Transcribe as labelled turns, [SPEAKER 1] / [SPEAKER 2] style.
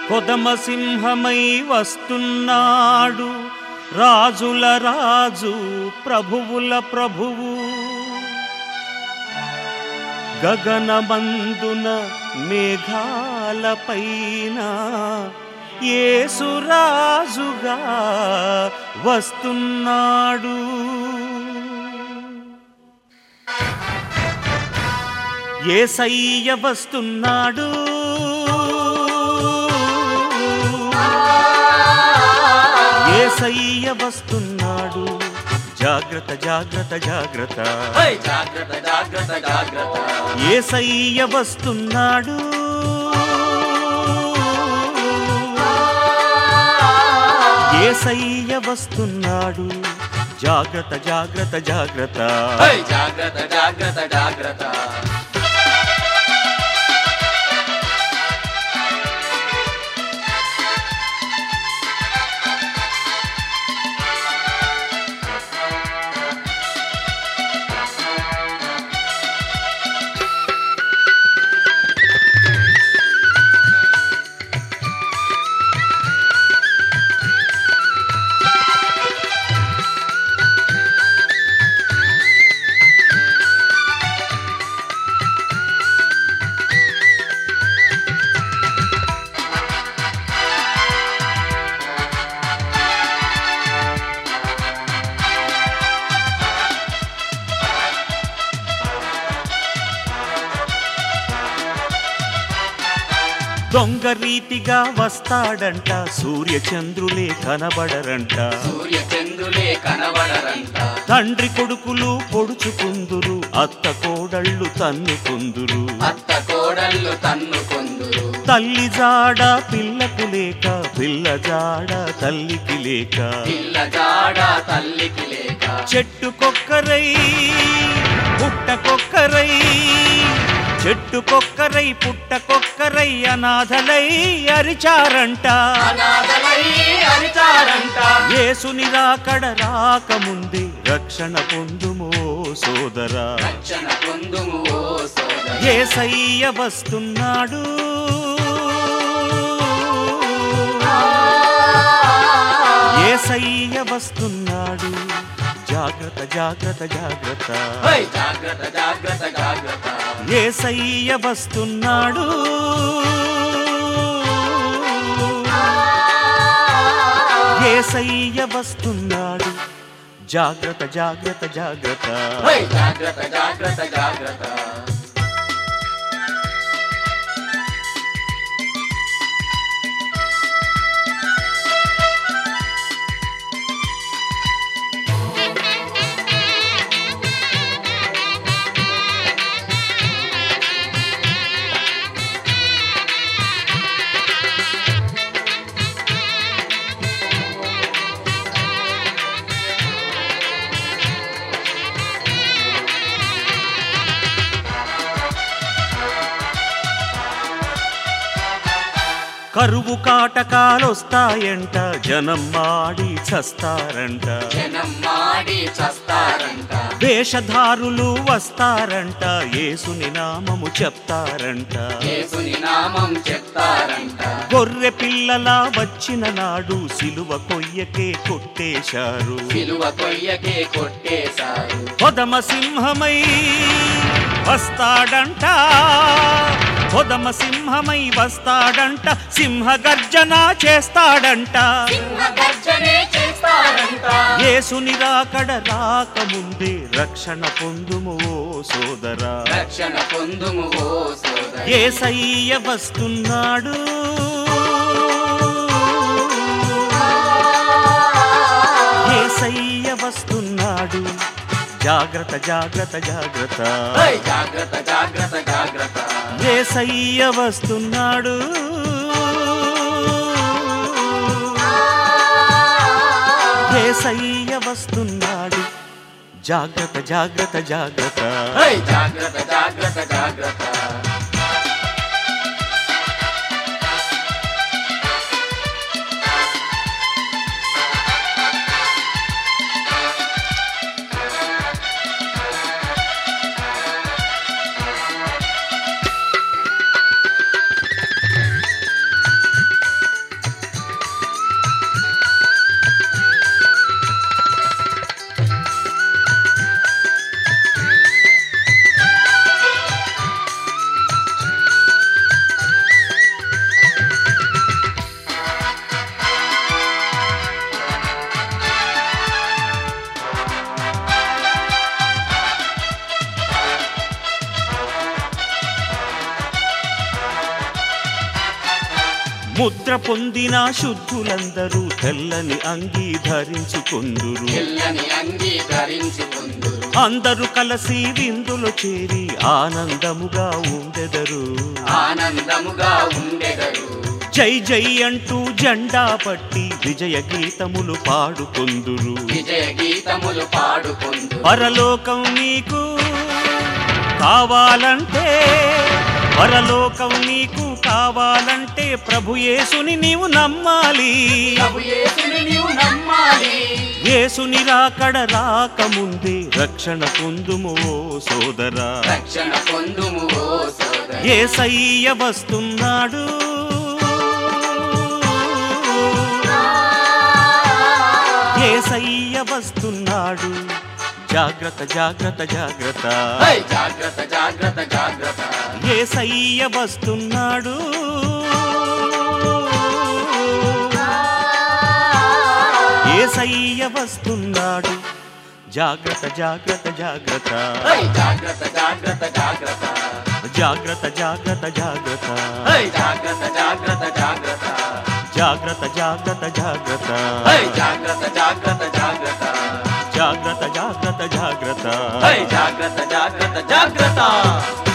[SPEAKER 1] కొదమ సింహమై వస్తున్నాడు రాజుల రాజు ప్రభువుల ప్రభువు గగనమందున మేఘాలపైన యేసురాజుగా వస్తున్నాడు ఏసయ్య వస్తున్నాడు ఏసయ్య వస్తున్నాడు జాగ్రత్త జాగ్రత్త జాగ్రత్త
[SPEAKER 2] హై జాగ్రత్త జాగ్రత్త జాగ్రత్త
[SPEAKER 1] ఏసయ్య వస్తున్నాడు ఏసయ్య వస్తున్నాడు జాగ్రత్త జాగ్రత్త జాగ్రత్త
[SPEAKER 2] హై జాగ్రత్త జాగ్రత్త జాగ్రత్త
[SPEAKER 1] దొంగ రీతిగా వస్తాడంట సూర్య చంద్రులే కనబడరంట
[SPEAKER 2] సూర్య చంద్రులే కనబడరంట
[SPEAKER 1] తండ్రి కొడుకులు పొడుచుకుందురు అత్త కోడళ్ళు తన్నుకుందురు
[SPEAKER 2] అత్త కోడళ్ళు తన్నుకొందురు
[SPEAKER 1] తల్లి జాడ పిల్లకు లేక పిల్ల జాడ తల్లికి లేక
[SPEAKER 2] పిల్ల జాడ తల్లికి లేక
[SPEAKER 1] చెట్టుకొక్కరై పుట్టకొక్కరై చెట్టుకొక్కరై పుట్టకొక్కరై అనాథలై అరిచారంట
[SPEAKER 2] అనాథలై అరిచారంట
[SPEAKER 1] యేసుని రాకడ రాకముందే రక్షణ పొందుమో సోదరా
[SPEAKER 2] రక్షణ పొందుము ఓ సోదరి
[SPEAKER 1] ఏసయ్య వస్తున్నాడు ఏసయ్య వస్తున్నాడు జాగ్రత్త జాగ్రత్త జాగ్రత్త
[SPEAKER 2] హై జాగ్రత్త జాగ్రత్త జాగ్రత్త
[SPEAKER 1] ఏసయ్య వస్తున్నాడు ఏసయ్య వస్తున్నాడు జాగ్రత్త జాగ్రత్త జాగ్రత్త
[SPEAKER 2] హై జాగ్రత్త జాగ్రత్త జాగ్రత్త
[SPEAKER 1] కరువు కాటకాలొస్తాయంట జనం మాడి చస్తారంట
[SPEAKER 2] జనం మాడి చస్తారంట
[SPEAKER 1] వేషధారులు వస్తారంట యేసుని నామము చెప్తారంట
[SPEAKER 2] యేసుని నామం చెప్తారంట
[SPEAKER 1] గొర్రె పిల్లలా వచ్చిన నాడు సిలువ కొయ్యకే కొట్టేశారు
[SPEAKER 2] విలువ కొయ్యకే కొట్టేశారు
[SPEAKER 1] పొదమ సింహమై వస్తాడంట పొదమ సింహమై వస్తాడంట సింహ గర్జన చేస్తాడంట
[SPEAKER 2] సింహగర్జనే చేస్తారంట
[SPEAKER 1] యేసుని రాకడ రాకముందే రక్షణ పొందుము ఓ సోదరా
[SPEAKER 2] రక్షణ పొందుము ఓ సోదరి
[SPEAKER 1] ఏసయ్య వస్తున్నాడు ఏసయ్య వస్తున్నాడు జాగ్రత్త జాగ్రత్త జాగ్రత్త
[SPEAKER 2] హై జాగ్రత్త జాగ్రత్త జాగ్రత్త
[SPEAKER 1] ఏసయ్య వస్తున్నాడు ఏసయ్య వస్తున్నాడు జాగ్రత్త జాగ్రత్త జాగ్రత్త
[SPEAKER 2] హై జాగ్రత్త జాగ్రత్త జాగ్రత్త
[SPEAKER 1] ముద్ర పొందిన శుద్ధులందరూ తెల్లని అంగీ ధరించుకొందురు
[SPEAKER 2] తెల్లని అంగీకరించుకుందురు
[SPEAKER 1] అందరూ కలిసి విందులో చేరి ఆనందముగా ఉండెదరు
[SPEAKER 2] ఆనందముగా ఉండెదరు
[SPEAKER 1] జై జై అంటూ జెండా పట్టి విజయ గీతములు పాడుకొందురు
[SPEAKER 2] విజయ గీతములు పాడుకుందు
[SPEAKER 1] పరలోకం నీకు కావాలంటే పరలోకం నీకు కావాలంటే ప్రభు యేసుని నీవు నమ్మాలి
[SPEAKER 2] ప్రభు యేసుని నీవు నమ్మాలి
[SPEAKER 1] యేసుని రాకడ రాకముందే రక్షణ పొందుము ఓ సోదరా
[SPEAKER 2] రక్షణ పొందుము ఓ సోదరి
[SPEAKER 1] ఏసయ్య వస్తున్నాడు ఏసయ్య వస్తున్నాడు జాగ్రత్త జాగ్రత్త జాగ్రత్త
[SPEAKER 2] హై, జాగ్రత్త జాగ్రత్త జాగ్రత్త
[SPEAKER 1] ఏసయ్య వస్తున్నాడు ఏసయ్య వస్తున్నాడు జాగ్రత్త జాగ్రత్త జాగ్రత్త
[SPEAKER 2] హై, జాగ్రత్త జాగ్రత్త జాగ్రత్త
[SPEAKER 1] జాగ్రత్త జాగ్రత్త జాగ్రత్త
[SPEAKER 2] హై, జాగ్రత్త జాగ్రత్త జాగ్రత్త
[SPEAKER 1] జాగ్రత్త జాగ్రత్త జాగ్రత్త
[SPEAKER 2] హై, జాగ్రత్త జాగ్రత్త జాగ్రత్త
[SPEAKER 1] జాగ్రత్త జాగ్రత్త జాగ్రత్త
[SPEAKER 2] హై, జాగ్రత్త జాగ్రత్త జాగ్రత్త